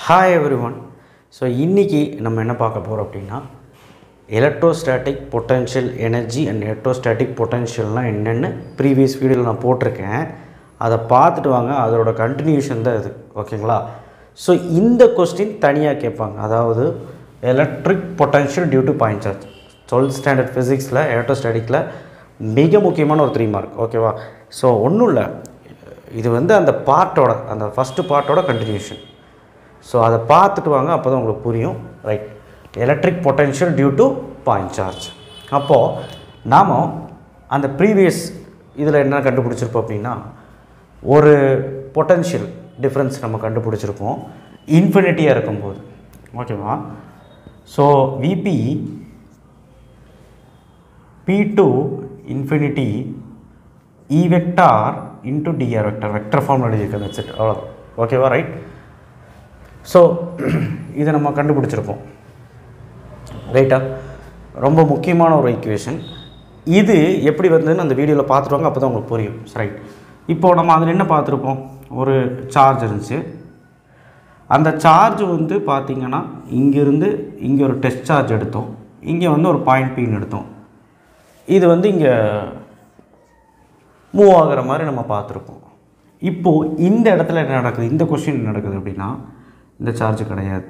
hi every one so இன்றைக்கி நம்ம என்ன பார்க்க போகிறோம் அப்படின்னா electrostatic potential energy and electrostatic பொட்டன்ஷியல்னால் என்னென்னு ப்ரீவியஸ் வீடியோவில் நான் போட்டிருக்கேன் அதை பார்த்துட்டு வாங்க அதோட கண்டினியூஷன் தான் இது ஓகேங்களா ஸோ இந்த கொஸ்டின் தனியாக கேட்பாங்க அதாவது electric potential due to point charge twelfth standard ஃபிசிக்ஸில் எலக்ட்ரோஸ்டாட்டிக்கில் மிக முக்கியமான ஒரு த்ரீ மார்க் ஓகேவா ஸோ ஒன்றும் இல்லை இது வந்து அந்த பார்ட்டோட அந்த ஃபஸ்ட்டு பார்ட்டோட கண்டினியூஷன் ஸோ அதை பார்த்துட்டு வாங்க அப்போ தான் உங்களுக்கு புரியும் right electric potential due to point charge அப்போது நாம் அந்த ப்ரீவியஸ் இதில் என்ன கண்டுபிடிச்சிருப்போம் அப்படின்னா ஒரு பொட்டன்ஷியல் டிஃப்ரென்ஸ் நம்ம கண்டுபிடிச்சிருப்போம் இன்ஃபினிட்டியாக இருக்கும்போது ஓகேவா so VP P to infinity E vector into dr vector vector form எழுதியிருக்கேன் வச்சுட்டு அவ்வளோ ஓகேவா ரைட் ஸோ இதை நம்ம கண்டுபிடிச்சிருப்போம் ரைட்டா ரொம்ப முக்கியமான ஒரு ஈக்குவேஷன் இது எப்படி வந்ததுன்னு அந்த வீடியோவில் பார்த்துருவாங்க அப்போ தான் உங்களுக்கு புரியும் ரைட் இப்போது நம்ம அதில் என்ன பார்த்துருப்போம் ஒரு சார்ஜ் இருந்துச்சு அந்த சார்ஜ் வந்து பார்த்திங்கன்னா இங்கேருந்து இங்கே ஒரு டெஸ்ட் சார்ஜ் எடுத்தோம் இங்கே வந்து ஒரு பாயிண்ட் பின்னு எடுத்தோம் இது வந்து இங்கே மூவ் ஆகிற மாதிரி நம்ம பார்த்துருப்போம் இப்போது இந்த இடத்துல என்ன நடக்குது இந்த கொஷின் என்ன நடக்குது அப்படின்னா இந்த சார்ஜ் கிடையாது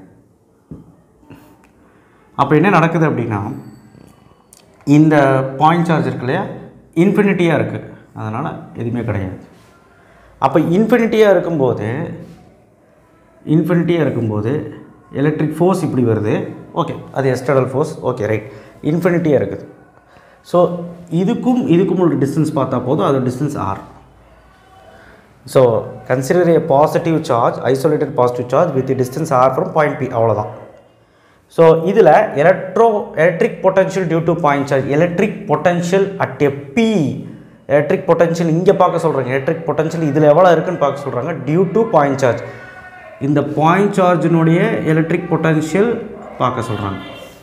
அப்போ என்ன நடக்குது அப்படின்னா இந்த பாயிண்ட் சார்ஜ் இருக்கு இல்லையா இன்ஃபினிட்டியாக இருக்குது அதனால் எதுவுமே கிடையாது அப்போ இன்ஃபினிட்டியாக இருக்கும்போது இன்ஃபினிட்டியாக இருக்கும்போது எலக்ட்ரிக் ஃபோர்ஸ் இப்படி வருது ஓகே அது எஸ்டர்னல் ஃபோர்ஸ் ஓகே ரைட் இன்ஃபினிட்டியாக இருக்குது ஸோ இதுக்கும் இதுக்கும் உள்ள டிஸ்டன்ஸ் பார்த்தா போதும் அது distance R so consider a positive charge isolated positive charge with distance R from point P அவ்வளோதான் ஸோ இதில் electro electric potential due to point charge electric potential at a P electric potential இங்கே பார்க்க சொல்கிறாங்க electric potential இதில் எவ்வளோ இருக்குன்னு பார்க்க சொல்கிறாங்க டியூ டு பாயிண்ட் சார்ஜ் இந்த பாயிண்ட் சார்ஜினுடைய எலக்ட்ரிக் பொட்டன்ஷியல் பார்க்க சொல்கிறாங்க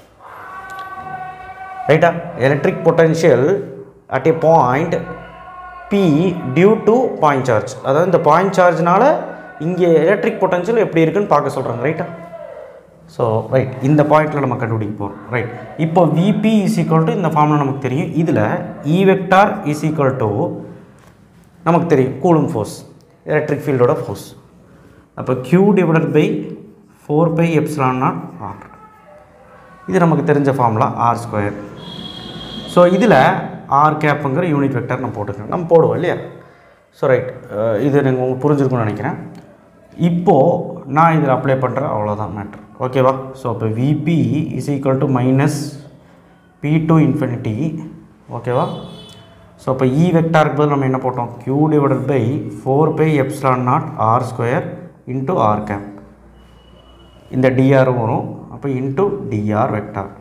ரைட்டா electric potential at a point P due to point charge அதாவது இந்த பாயிண்ட் சார்ஜ்னால இங்கே எலக்ட்ரிக் பொட்டன்ஷியல் எப்படி இருக்குன்னு பார்க்க சொல்கிறாங்க ரைட்டா ஸோ ரைட் இந்த பாயிண்டில் நம்ம கண்டுபிடிக்க போகிறோம் ரைட் இப்போ விபி இஸ் ஈக்குவல் டு இந்த ஃபார்மில் நமக்கு தெரியும் இதில் E vector is equal to நமக்கு தெரியும் கூலும் ஃபோர்ஸ் எலக்ட்ரிக் ஃபீல்டோட ஃபோர்ஸ் அப்போ q divided by four pi epsilon naught R இது நமக்கு தெரிஞ்ச ஃபார்முலா ஆர் ஸ்கொயர் ஸோ இதில் ஆர் கேப்புங்கிற யூனிட் வெக்டர் நம்ம போட்டுக்கிறோம் நம்ம போடுவோம் இல்லையா ஸோ ரைட் இது நீங்கள் உங்களுக்கு புரிஞ்சிருக்கும்னு நினைக்கிறேன் இப்போது நான் இதில் அப்ளை பண்ணுறேன் அவ்வளோதான் மேட்ரு ஓகேவா ஸோ இப்போ VP is equal to minus P to infinity ஓகேவா ஸோ இப்போ இ வெக்டாருக்கு பதில் நம்ம என்ன போட்டோம் q divided by four pi epsilon naught R square into R cap இந்த டிஆரும் வரும் அப்போ இன்ட்டு டிஆர் வெக்டார்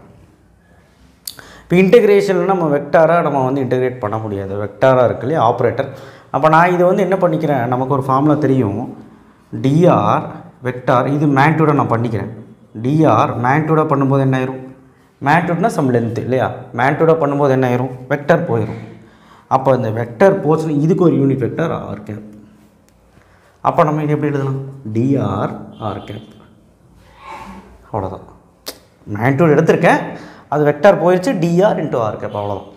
இப்போ இன்டெகிரேஷனில் நம்ம வெக்டாராக நம்ம வந்து இன்டெகிரேட் பண்ண முடியாது வெக்டாராக இருக்கு இல்லையா ஆப்ரேட்டர் அப்போ நான் இதை வந்து என்ன பண்ணிக்கிறேன் நமக்கு ஒரு ஃபார்முலா தெரியும் டிஆர் வெக்டார் இது மேக்டூட நான் பண்ணிக்கிறேன் டிஆர் மேக்டூட பண்ணும்போது என்ன ஆயிரும் மேக்டூட்னா சம் லென்த்து இல்லையா மேக்டூட பண்ணும்போது என்ன ஆயிரும் வெக்டர் போயிடும் அப்போ இந்த வெக்டர் போச்சுன்னா இதுக்கு ஒரு யூனிட் வெக்டர் ஆர் கேப் அப்போ நம்ம இது எப்படி எழுதலாம் டிஆர் ஆர் கேப் அவ்வளோதான் மேக்டூட் எடுத்திருக்கேன் அது வெக்டார் போயிடுச்சு டிஆர் இன்ட்டு ஆர் கேப் அவ்வளோதான்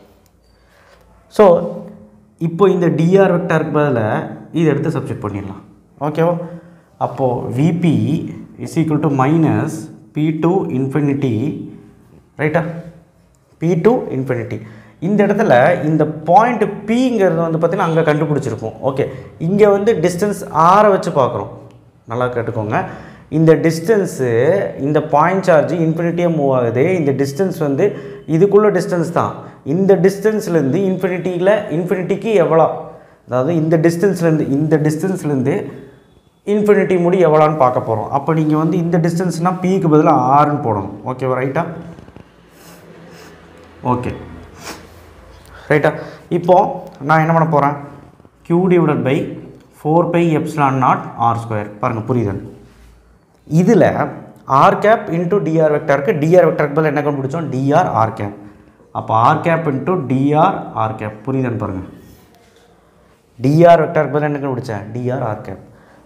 ஸோ இப்போ இந்த டிஆர் வெக்டாருக்கு பதில் இதை எடுத்து சப்ஸ்டியூட் பண்ணிடலாம் ஓகேவா அப்போது VP is equal to minus P to infinity ரைட்டா பி டு இன்ஃபினிட்டி இந்த இடத்துல இந்த பாயிண்ட் பிங்கிறது வந்து பார்த்திங்கன்னா அங்கே கண்டுபிடிச்சிருப்போம் ஓகே இங்கே வந்து டிஸ்டன்ஸ் ஆரை வச்சு பார்க்குறோம் நல்லா கேட்டுக்கோங்க இந்த டிஸ்டன்ஸு இந்த பாயிண்ட் சார்ஜ் இன்ஃபினிட்டியாக மூவ் ஆகுது இந்த டிஸ்டன்ஸ் வந்து இதுக்குள்ள டிஸ்டன்ஸ் தான் இந்த டிஸ்டன்ஸ்லேருந்து இன்ஃபினிட்டியில் இன்ஃபினிட்டிக்கு எவ்வளோ அதாவது இந்த டிஸ்டன்ஸ்லேருந்து இந்த டிஸ்டன்ஸ்லேருந்து இன்ஃபினிட்டி முடி எவ்வளோன்னு பார்க்க போகிறோம் அப்போ நீங்கள் வந்து இந்த டிஸ்டன்ஸ்னால் பிக்கு பதிலாக ஆறுன்னு போடணும் ஓகேவா ரைட்டா ஓகே ரைட்டா இப்போது நான் என்ன பண்ண போகிறேன் q divided by four pi epsilon naught R square பாருங்கள் புரியுதுன்னு இதில் ஆர் கேப் இன்ட்டு டிஆர் வெக்டருக்கு டிஆர் வெக்டருக்கு பதில் என்ன கண்டுபிடிச்சோம் டிஆர் ஆர் கேப் அப்போ R cap into dr R cap புரியுதுன்னு பாருங்கள் டிஆர் வெக்டருக்கு பதில் என்ன கண்டுபிடிச்சேன் டிஆர் ஆர் கேப்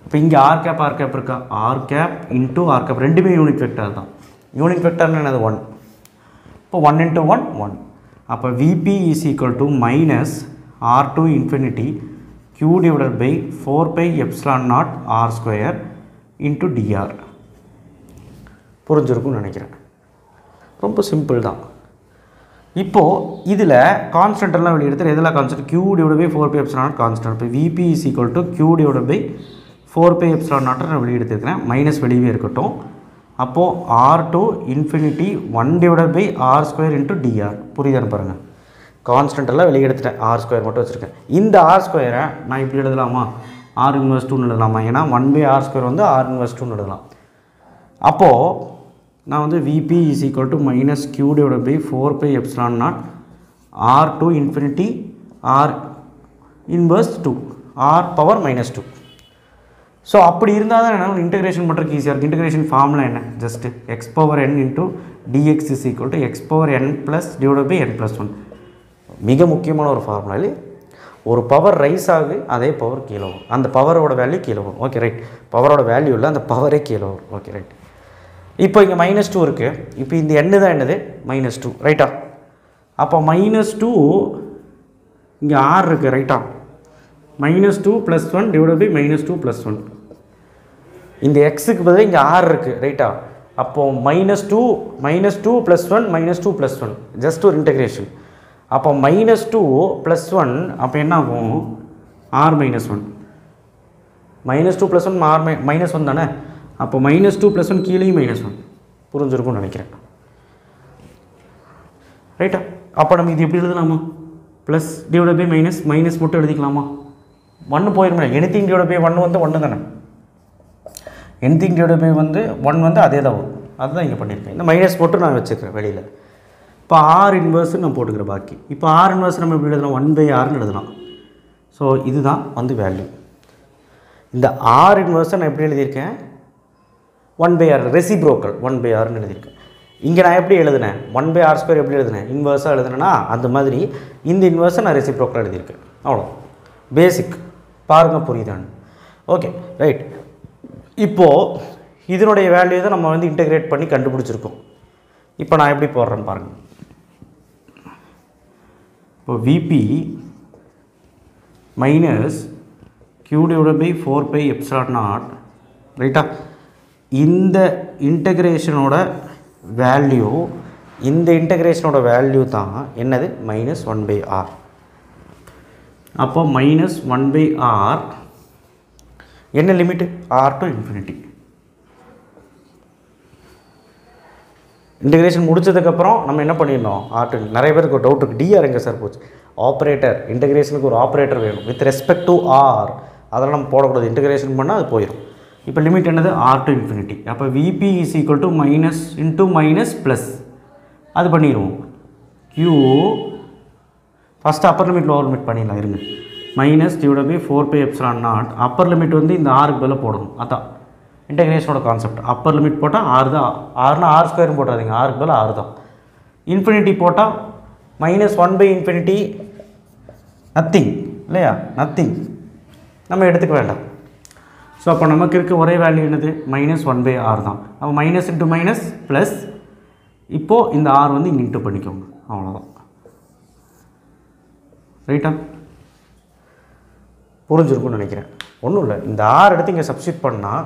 இப்போ இங்கே ஆர் கேப் ஆர் கேப் இருக்கா R cap into R cap ரெண்டுமே யூனிட் வெக்டார் தான் யூனிட் வெக்டார்னு என்னது ஒன் இப்போ ஒன் இன்ட்டு ஒன் ஒன் அப்போ VP is equal to minus R to infinity q divided by four pi epsilon naught R square into dr புரிஞ்சிருக்கும்னு நினைக்கிறேன் ரொம்ப simple தான் இப்போது இதில் கான்ஸ்டன்ட் எல்லாம் வெளியே எடுத்து எதில் constant q divide by four pi epsilon naught constant இப்போ VP is equal to q divide by four pi epsilon நாட்டை நான் வெளியே எடுத்துருக்கிறேன் மைனஸ் வெளியே இருக்கட்டும் அப்போது R to infinity one divide by R square into dr புரியுதான்னு பாருங்கள் கான்ஸ்டன்ட் எல்லாம் வெளியே எடுத்துட்டேன் ஆர் ஸ்கொயர் மட்டும் வச்சுருக்கேன் இந்த ஆர் ஸ்கொயரை நான் இப்படி எழுதலாமா ஆர் இன்வெர்ஸ் டூன்னு எழுதலாமா ஏன்னா ஒன் பை ஆர் ஸ்கொயர் வந்து ஆர் இன்வெர்ஸ் டூன்னு எழுதலாம் அப்போது நான் வந்து VP is equal to minus q divide by four pi epsilon naught R to infinity R inverse two R power minus two so அப்படி இருந்தால் தான் என்ன இன்டகிரேஷன் பண்ணுறதுக்கு ஈஸியாக இருக்குது இன்டகிரேஷன் ஃபார்முலா என்ன just X power N into dx is equal to X power N plus divide by N plus one மிக முக்கியமான ஒரு ஃபார்முலா இல்லையா ஒரு பவர் ரைஸ் ஆகுது அதே பவர் கீழே வரும் அந்த பவரோட வேல்யூ கீழே வரும் ஓகே ரைட் பவரோட வேல்யூ இல்லை அந்த பவரே கீழே வரும் ஓகே ரைட் இப்போ இங்கே மைனஸ் டூ இருக்குது இப்போ இந்த எண்ணு தான் என்னது மைனஸ் டூ ரைட்டா அப்போ மைனஸ் டூ இங்கே ஆர் இருக்குது ரைட்டா minus two plus one divide by minus two plus one இந்த எக்ஸுக்கு பதிலாக இங்கே ஆர் இருக்குது ரைட்டா அப்போது minus two minus two plus one minus two plus one just ஒரு இன்டகிரேஷன் அப்போ மைனஸ் டூ ப்ளஸ் ஒன் அப்போ என்ன ஆகும் R minus one minus two plus one R my minus one தானே அப்போ மைனஸ் டூ ப்ளஸ் ஒன் கீழேயும் minus one புரிஞ்சிருக்கும்னு நினைக்கிறேன் ரைட்டா அப்போ நம்ம இது எப்படி எழுதலாமா plus divide by minus minus மட்டும் எழுதிக்கலாமா ஒன்று போயிருமே எனிதிங் டிவைட் பை ஒன்று வந்து ஒன்று தானே எனிதிங் டிவைட் பை வந்து ஒன் வந்து அதே தான் வரும் அதுதான் இங்கே பண்ணியிருக்கேன் இந்த மைனஸ் மட்டும் நான் வச்சுக்கிறேன் வெளியில் இப்போ ஆர் இன்வர்ஸ்னு நான் போட்டுக்கிறேன் பாக்கி இப்போ ஆர் இன்வர்ஸ் நம்ம எப்படி எழுதலாம் ஒன் பை ஆர்னு எழுதலாம் ஸோ இதுதான் வந்து வேல்யூ இந்த ஆர் இன்வர்ஸை நான் எப்படி எழுதியிருக்கேன் one by R reciprocal one by ஆர்னு எழுதியிருக்கேன் இங்கே நான் எப்படி எழுதினேன் ஒன் பை ஆர் ஸ்கொயர் எப்படி எழுதினேன் இன்வர்ஸாக எழுதுனேன்னா அந்த மாதிரி இந்த இன்வர்ஸை நான் ரெசிப்ரோக்கல் எழுதியிருக்கேன் அவ்வளோ பேசிக் பாருங்கள் புரியுதான்னு ஓகே ரைட் இப்போது இதனுடைய வேல்யூ தான் நம்ம வந்து இன்டகிரேட் பண்ணி கண்டுபிடிச்சிருக்கோம் இப்போ நான் எப்படி போடுறேன்னு பாருங்கள் இப்போ VP minus q divided by four pi epsilon naught ரைட்டா இந்த இன்டகிரேஷனோட வேல்யூ இந்த இன்டகிரேஷனோட வேல்யூ தான் என்னது மைனஸ் ஒன் பை ஆர் அப்போ மைனஸ் ஒன் பை ஆர் என்ன limit R to infinity integration முடிச்சதுக்கப்புறம் நம்ம என்ன பண்ணிடணும் ஆர் டு நிறைய பேருக்கு ஒரு டவுட் இருக்குது டிஆர் எங்கே சார் போச்சு ஆப்ரேட்டர் இன்டகிரேஷனுக்கு ஒரு ஆப்ரேட்டர் வேணும் வித் ரெஸ்பெக்ட் டு ஆர் அதெல்லாம் நம்ம போடக்கூடாது இன்டகிரேஷன் பண்ணால் அது போயிடும் இப்போ லிமிட் என்னது ஆர் டு இன்ஃபினிட்டி அப்போ VP is equal to minus into minus plus அது பண்ணிடுவோம் q first upper limit lower limit பண்ணிடலாம் இருங்க minus divide by four pi epsilon naught upper limit வந்து இந்த ஆறுக்கு பதிலாக போடணும் அதான் இன்டகிரேஷனோட கான்செப்ட் அப்பர் லிமிட் போட்டால் ஆறு தான் ஆறுனா ஆறு ஸ்கொயரும் போட்டாதீங்க ஆறுக்கு பதிலாக ஆறு தான் இன்ஃபினிட்டி போட்டால் minus one by infinity nothing இல்லையா நத்திங் நம்ம எடுத்துக்க வேண்டாம் ஸோ அப்போ நமக்கு இருக்க ஒரே வேல்யூ என்னது மைனஸ் ஒன் பை ஆர் தான் அப்போ மைனஸ் இன்ட்டு மைனஸ் ப்ளஸ் இப்போது இந்த ஆர் வந்து இங்கே இன்ட்டு பண்ணிக்கோங்க அவ்வளோதான் ரைட்டா புரிஞ்சிருக்கும்னு நினைக்கிறேன் ஒன்றும் இல்லை இந்த ஆர் எடுத்து இங்கே சப்ஸ்டியூட் பண்ணால்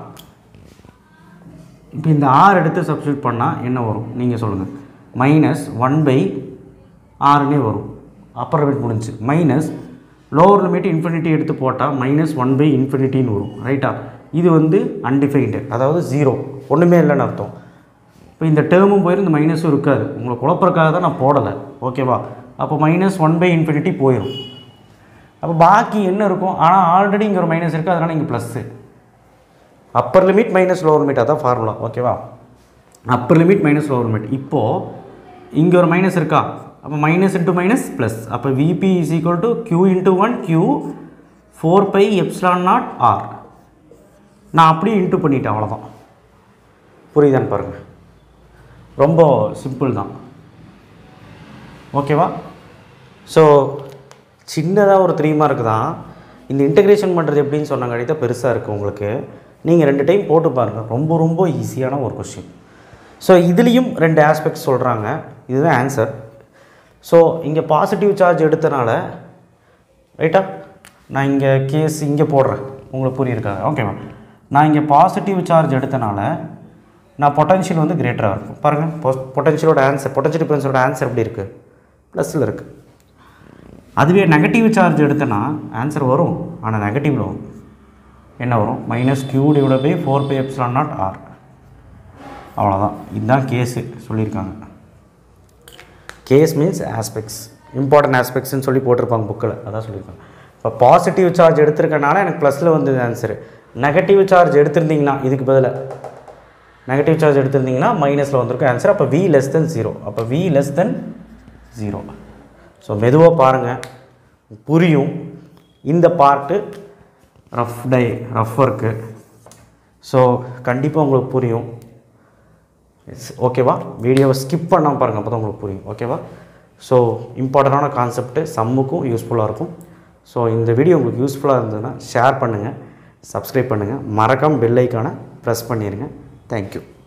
இப்போ இந்த ஆர் எடுத்து சப்ஸ்டியூட் பண்ணால் என்ன வரும் நீங்கள் சொல்லுங்கள் மைனஸ் ஒன் பை ஆறுனே வரும் அப்பர் லிமிட் முடிஞ்சு மைனஸ் லோவர் லிமிட் இன்ஃபினிட்டி எடுத்து போட்டால் மைனஸ் ஒன் பை இன்ஃபினிட்டின்னு வரும் ரைட்டா இது வந்து அன்டிஃபைன்டு அதாவது ஜீரோ ஒன்றுமே இல்லைன்னு அர்த்தம் இப்போ இந்த டேர்மும் போயிடும் இந்த மைனஸும் இருக்காது உங்களை குழப்பறக்காக தான் நான் போடலை ஓகேவா அப்போ மைனஸ் ஒன் பை இன்ஃபினிட்டி போயிடும் அப்போ பாக்கி என்ன இருக்கும் ஆனால் ஆல்ரெடி இங்கே ஒரு மைனஸ் இருக்குது அதனால் இங்கே plus upper limit minus lower limit அதான் ஃபார்முலா ஓகேவா upper limit minus lower limit இப்போது இங்கே ஒரு மைனஸ் இருக்கா அப்போ மைனஸ் இன்ட்டு மைனஸ் ப்ளஸ் அப்போ VP is equal to q into one q four pi epsilon naught R நான் அப்படியே இன்ட்டு பண்ணிட்டேன் அவ்வளோதான் புரியுதான்னு பாருங்கள் ரொம்ப சிம்பிள் தான் ஓகேவா ஸோ சின்னதாக ஒரு த்ரீ மார்க் தான் இந்த இன்டகிரேஷன் பண்ணுறது எப்படின்னு சொன்னாங்க தான் பெருசாக இருக்குது உங்களுக்கு நீங்கள் ரெண்டு டைம் போட்டு பாருங்கள் ரொம்ப ரொம்ப ஈஸியான ஒரு கொஷின் ஸோ இதுலேயும் ரெண்டு ஆஸ்பெக்ட் சொல்கிறாங்க இதுதான் ஆன்சர் ஸோ இங்கே பாசிட்டிவ் சார்ஜ் எடுத்தனால ரைட்டா நான் இங்கே கேஸ் இங்கே போடுறேன் உங்களுக்கு புரியிருக்காங்க ஓகே மேம் நான் இங்கே பாசிட்டிவ் சார்ஜ் எடுத்தனால நான் பொட்டன்ஷியல் வந்து கிரேட்டராக இருக்கும் பாருங்கள் பொட்டன்ஷியலோட ஆன்சர் பொட்டன்ஷியல் டிஃபரன்ஸோட ஆன்சர் எப்படி இருக்குது ப்ளஸில் இருக்குது அதுவே நெகட்டிவ் சார்ஜ் எடுத்தனா ஆன்சர் வரும் ஆனால் நெகட்டிவில் வரும் என்ன வரும் minus q divide by four pi epsilon naught R அவ்வளோதான் இதுதான் கேஸு சொல்லியிருக்காங்க கேஸ் மீன்ஸ் ஆஸ்பெக்ட்ஸ் இம்பார்ட்டன்ட் ஆஸ்பெக்ட்ஸ்னு சொல்லி போட்டிருப்பாங்க புக்கில் அதான் சொல்லியிருக்காங்க இப்போ பாசிட்டிவ் சார்ஜ் எடுத்திருக்கனால எனக்கு ப்ளஸில் வந்தது ஆன்சரு நெகட்டிவ் சார்ஜ் எடுத்திருந்தீங்கன்னா இதுக்கு பதிலாக நெகட்டிவ் சார்ஜ் எடுத்திருந்தீங்கன்னா மைனஸில் வந்திருக்கும் ஆன்சர் அப்போ வி லெஸ் தென் ஜீரோ அப்போ V less then zero so மெதுவாக பாருங்கள் புரியும் இந்த பார்ட்டு ரஃப் டை ரஃப் ஒர்க்கு ஸோ கண்டிப்பாக உங்களுக்கு புரியும் ஓகேவா வீடியோவை ஸ்கிப் பண்ணாமல் பாருங்கள் அப்போ தான் உங்களுக்கு புரியும் ஓகேவா ஸோ இம்பார்ட்டண்டான கான்செப்ட்டு சம்முக்கும் யூஸ்ஃபுல்லாக இருக்கும் ஸோ இந்த வீடியோ உங்களுக்கு யூஸ்ஃபுல்லாக இருந்ததுன்னா ஷேர் பண்ணுங்கள் சப்ஸ்கிரைப் பண்ணுங்கள் மறக்காமல் பெல் ஐக்கானை ப்ரெஸ் பண்ணிடுங்க தேங்க்யூ